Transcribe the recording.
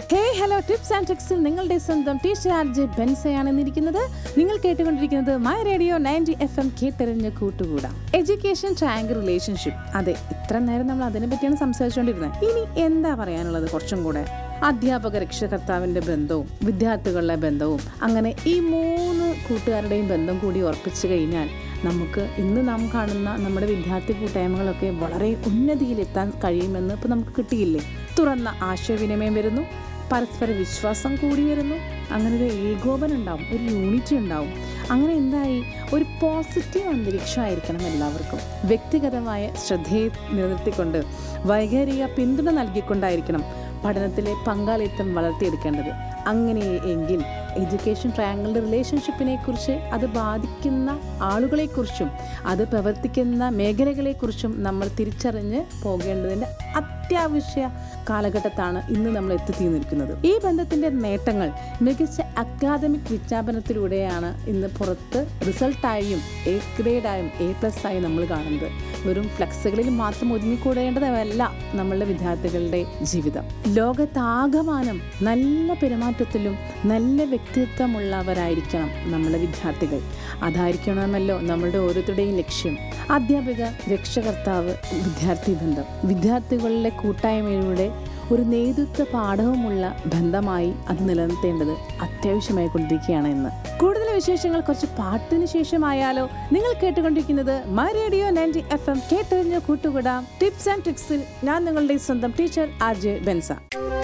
hey hello tips and ട്രിക്സിൽ നിങ്ങളുടെ സ്വന്തം ടീച്ചർ ആർ ജെ ബെൻസയാണ് ഇന്നിരിക്കുന്നത് നിങ്ങൾ കേട്ടുകൊണ്ടിരിക്കുന്നത് my radio ninety F M കേട്ടെറിഞ്ഞ് കൂട്ടുകൂടാം എഡ്യൂക്കേഷൻ ട്രാങ്ക് റിലേഷൻഷിപ്പ് അതെ ഇത്ര നേരം നമ്മൾ അതിനെ പറ്റിയാണ് സംസാരിച്ചുകൊണ്ടിരുന്നത് ഇനി എന്താ പറയാനുള്ളത് കുറച്ചും കൂടെ അധ്യാപക രക്ഷകർത്താവിൻ്റെ ബന്ധവും വിദ്യാർത്ഥികളുടെ ബന്ധവും അങ്ങനെ ഈ മൂന്ന് കൂട്ടുകാരുടെയും ബന്ധം കൂടി ഉറപ്പിച്ചു കഴിഞ്ഞാൽ നമുക്ക് ഇന്ന് നാം കാണുന്ന നമ്മുടെ വിദ്യാർത്ഥി കൂട്ടായ്മകളൊക്കെ വളരെ ഉന്നതിയിലെത്താൻ കഴിയുമെന്ന് ഇപ്പോൾ നമുക്ക് കിട്ടിയില്ലേ തുറന്ന ആശയവിനിമയം വരുന്നു പരസ്പര വിശ്വാസം കൂടി വരുന്നു അങ്ങനെ ഒരു ഏകോപനം ഉണ്ടാവും ഒരു യൂണിറ്റി ഉണ്ടാവും അങ്ങനെ എന്തായി ഒരു പോസിറ്റീവ് അന്തരീക്ഷമായിരിക്കണം എല്ലാവർക്കും വ്യക്തിഗതമായ ശ്രദ്ധയെ നിലനിർത്തിക്കൊണ്ട് വൈകാരിക പിന്തുണ നൽകിക്കൊണ്ടായിരിക്കണം പഠനത്തിലെ പങ്കാളിത്തം വളർത്തിയെടുക്കേണ്ടത് അങ്ങനെ എങ്കിൽ എഡ്യൂക്കേഷൻ ട്രയാങ്കിളുടെ റിലേഷൻഷിപ്പിനെ കുറിച്ച് അത് ബാധിക്കുന്ന ആളുകളെക്കുറിച്ചും അത് പ്രവർത്തിക്കുന്ന മേഖലകളെക്കുറിച്ചും നമ്മൾ തിരിച്ചറിഞ്ഞ് പോകേണ്ടതിൻ്റെ അത്യാവശ്യ കാലഘട്ടത്താണ് ഇന്ന് നമ്മൾ എത്തിത്തീർന്നിരിക്കുന്നത് ഈ ബന്ധത്തിൻ്റെ നേട്ടങ്ങൾ മികച്ച അക്കാദമിക് വിജ്ഞാപനത്തിലൂടെയാണ് ഇന്ന് പുറത്ത് റിസൾട്ടായും എ ഗ്രേഡായും എ പ്ലസ് ആയും നമ്മൾ കാണുന്നത് വെറും ഫ്ലെക്സുകളിൽ മാത്രം ഒതുങ്ങിക്കൂടേണ്ടതല്ല നമ്മളുടെ വിദ്യാർത്ഥികളുടെ ജീവിതം ലോകത്താകമാനം നല്ല പെരുമാറ്റത്തിലും നല്ല വ്യക്തിത്വമുള്ളവരായിരിക്കണം നമ്മുടെ വിദ്യാർത്ഥികൾ അതായിരിക്കണമല്ലോ നമ്മളുടെ ഓരോരുത്തരുടെയും ലക്ഷ്യം അധ്യാപിക രക്ഷകർത്താവ് വിദ്യാർത്ഥി ബന്ധം വിദ്യാർത്ഥികളുടെ കൂട്ടായ്മയിലൂടെ ഒരു നേതൃത്വ പാഠവുമുള്ള ബന്ധമായി അത് നിലനിർത്തേണ്ടത് അത്യാവശ്യമായി കൊണ്ടിരിക്കുകയാണ് ഇന്ന് കൂടുതൽ വിശേഷങ്ങൾ കുറച്ച് പാട്ടിന് ശേഷമായാലോ നിങ്ങൾ കേട്ടുകൊണ്ടിരിക്കുന്നത് my radio ninety F M കേട്ടറിഞ്ഞ കൂട്ടുകൂടാം ടിപ്സ് ആൻഡ് ട്രിക്സിൽ ഞാൻ നിങ്ങളുടെ സ്വന്തം ടീച്ചർ ആർ ജെ ബെൻസ